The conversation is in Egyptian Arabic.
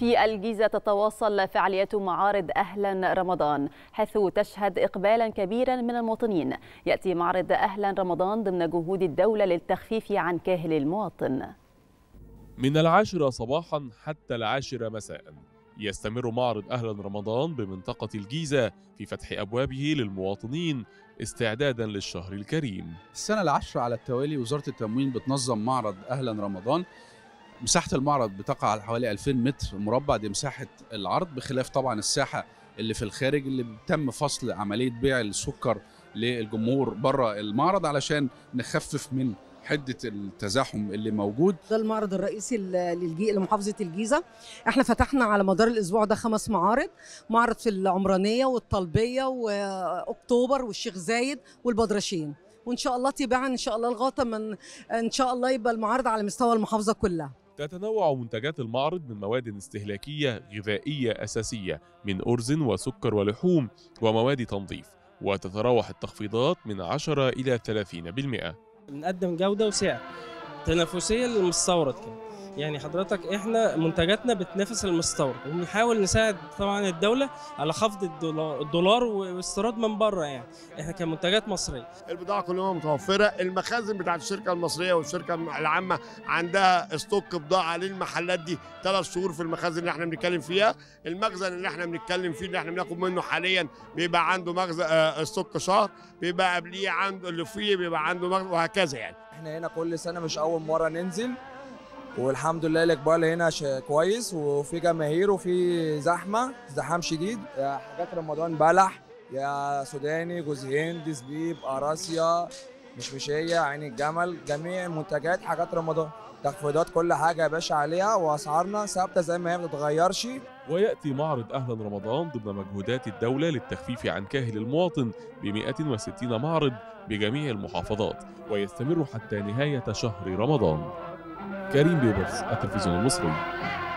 في الجيزة تتواصل فعاليات معارض أهلا رمضان حيث تشهد إقبالا كبيرا من المواطنين يأتي معرض أهلا رمضان ضمن جهود الدولة للتخفيف عن كاهل المواطن من العاشرة صباحا حتى العاشرة مساء يستمر معرض أهلا رمضان بمنطقة الجيزة في فتح أبوابه للمواطنين استعدادا للشهر الكريم السنة العاشرة على التوالي وزارة التموين بتنظم معرض أهلا رمضان مساحة المعرض بتقع على حوالي 2000 متر مربع دي مساحة العرض بخلاف طبعا الساحة اللي في الخارج اللي تم فصل عملية بيع السكر للجمهور بره المعرض علشان نخفف من حده التزاحم اللي موجود ده المعرض الرئيسي للجي... لمحافظه الجيزه احنا فتحنا على مدار الاسبوع ده خمس معارض معرض في العمرانيه والطلبيه واكتوبر والشيخ زايد والبدرشين وان شاء الله تباعا ان شاء الله لغايه من ان شاء الله يبقى المعارض على مستوى المحافظه كلها تتنوع منتجات المعرض من مواد استهلاكيه غذائيه اساسيه من ارز وسكر ولحوم ومواد تنظيف وتتراوح التخفيضات من 10 إلى 30%. بنقدم جوده وسعر تنافسيه للمستورد كده يعني حضرتك احنا منتجاتنا بتنافس المستورد وبنحاول نساعد طبعا الدوله على خفض الدولار, الدولار واستيراد من بره يعني احنا كمنتجات مصريه البضاعه كلها متوفره المخازن بتاعت الشركه المصريه والشركه العامه عندها استوك بضاعه للمحلات دي ثلاث شهور في المخازن اللي احنا بنتكلم فيها المخزن اللي احنا بنتكلم فيه اللي احنا بناخد منه حاليا بيبقى عنده مخزن استوك شهر بيبقى قبليه عنده اللي فيه بيبقى عنده مخزن وهكذا يعني احنا هنا كل سنه مش اول مره ننزل والحمد لله الاقبال هنا كويس وفي جماهير وفي زحمه ازدحام شديد حاجات رمضان بلح يا سوداني جوز هند زبيب قراصيا مشمشيه عين الجمل جميع منتجات حاجات رمضان تخفيضات كل حاجه يا باشا عليها واسعارنا ثابته زي ما هي ما بتتغيرش وياتي معرض اهلا رمضان ضمن مجهودات الدوله للتخفيف عن كاهل المواطن ب 160 معرض بجميع المحافظات ويستمر حتى نهايه شهر رمضان كريم بيبرس التلفزيون المصري